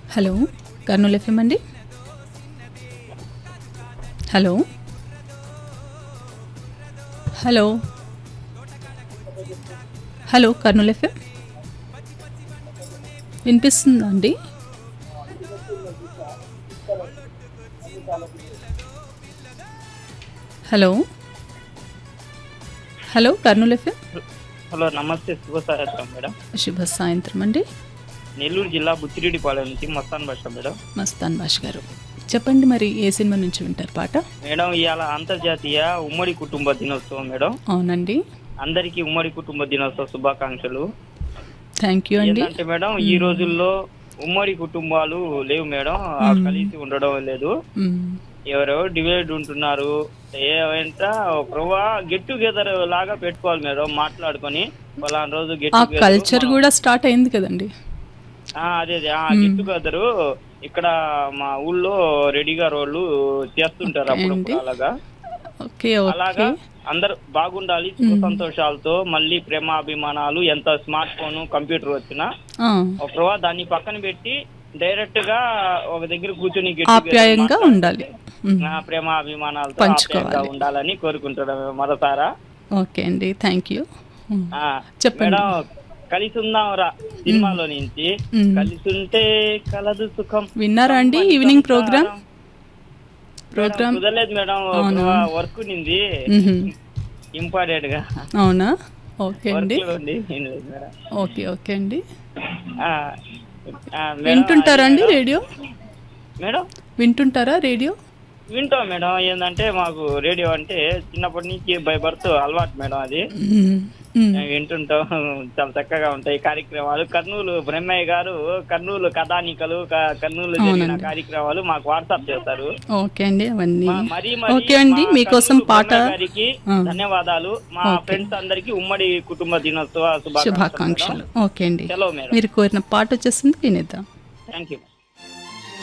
Hello Kurnool FM అండి hello hello hello Kurnool FM వినిపిస్తుందా అండి hello hello Kurnool FM hello నమస్తే శుభ సాయంత్రం మేడం శుభ సాయంత్రం అండి నెల్లూరు జిల్లా బుచ్చిరెడ్డిపాలెం నుంచి మస్తాన్ భాష మేడం మస్తాన్ భాష్ గారు చెప్పండి మరి ఏ సినిమా నుంచి వింటారు పాట మేడం ఇవాళ అంతర్జాతీయ ఉమ్మడి కుటుంబ దినోత్సవం మేడం అవునండి అందరికీ ఉమ్మడి కుటుంబ దినోత్సవ శుభాకాంక్షలు థ్యాంక్ యూ అండి ఏంటంటే మేడం ఈ రోజుల్లో ఉమ్మడి కుటుంబాలు లేవు మేడం ఆ కలిసి ఉండడం లేదు మ్మ్. ఎవరెవరు డివైడ్ ఉంటున్నారు ఏమంట ఒక గెట్ టుగెదర్ లాగా పెట్టుకోవాలి మేడం మాట్లాడుకొని ఫలానా రోజు గెట్ ఆ కల్చర్ కూడా స్టార్ట్ అయింది కదండి అదే అదే ఆ గెట్ టుగెదర్ ఇక్కడ మా ఊళ్ళో రెడీగా రోళ్ళు చేస్తుంటారు అప్పుడప్పుడు అలాగా ఓకే అలాగా ఓకే అందరు బాగుండాలి సుఖ సంతోషాలతో మళ్ళీ ప్రేమాభిమానాలు ఎంత స్మార్ట్ ఫోన్ కంప్యూటర్ వచ్చినా ఆ, ఒకవా దాన్ని పక్కన పెట్టి డైరెక్ట్ గా ఒక దగ్గర కూర్చొని get together ఆప్యాయంగా మాట్లాడితే, ఉండాలి మ్మ్. ఆ, ప్రేమ అభిమానాలతో పంచుకోవాలి. ఆప్యాయంగా ఉండాలని కోరుకుంటున్నాం మరోసారా ఓకే అండి థ్యాంక్ యూ మ్మ్. ఆ, చెప్పండి. మేడం కలిసి ఉందాంరా సినిమాలో నుంచి మ్మ్. కలిసి ఉంటే కలదు సుఖం విన్నారా అండి ఈవినింగ్ ప్రోగ్రామ్ ప్రోగ్రామ్ కుదరలేదు మేడం అవునా? వర్క్ నింది మ్మ్. ఇంపార్టెంట్ గా అవునా ఓకే వర్క్ అండి లో ఉంది ఏం లేదు మేడం ఓకే ఓకే అండి ఆ, ఆ, మేడం, వింటుంటారా అండి అది రేడియో మేడం వింటుంటారా రేడియో వింటాం మేడం ఏంటంటే మాకు రేడియో అంటే చిన్నప్పటి నుంచి బై బర్త్ అలవాటు మేడం అది మ్మ్. మ్మ్. వింటుంటాం చాలా చక్కగా ఉంటాయి కార్యక్రమాలు కర్నూలు బ్రహ్మయ్య గారు కర్నూలు కథానికలు క- కర్నూలు జరిగిన అవునండి. కార్యక్రమాలు మాకు వాట్సాప్ చేస్తారు ఓకే అండి అవన్నీ మా- మరీ మరీ ఓకే అండి మా మీకోసం కర్నూలు పాట బ్రహ్మయ్య గారికి ఆ. ధన్యవాదాలు మా ఓకే. ఫ్రెండ్స్ అందరికి ఉమ్మడి కుటుంబ దినోత్సవ శుభాకాంక్షలు శుభాకాంక్షలు ఓకే అండి సెలవు మేడం మీరు కోరిన పాట వచ్చేసింది వినేద్దాం థ్యాంక్ యూ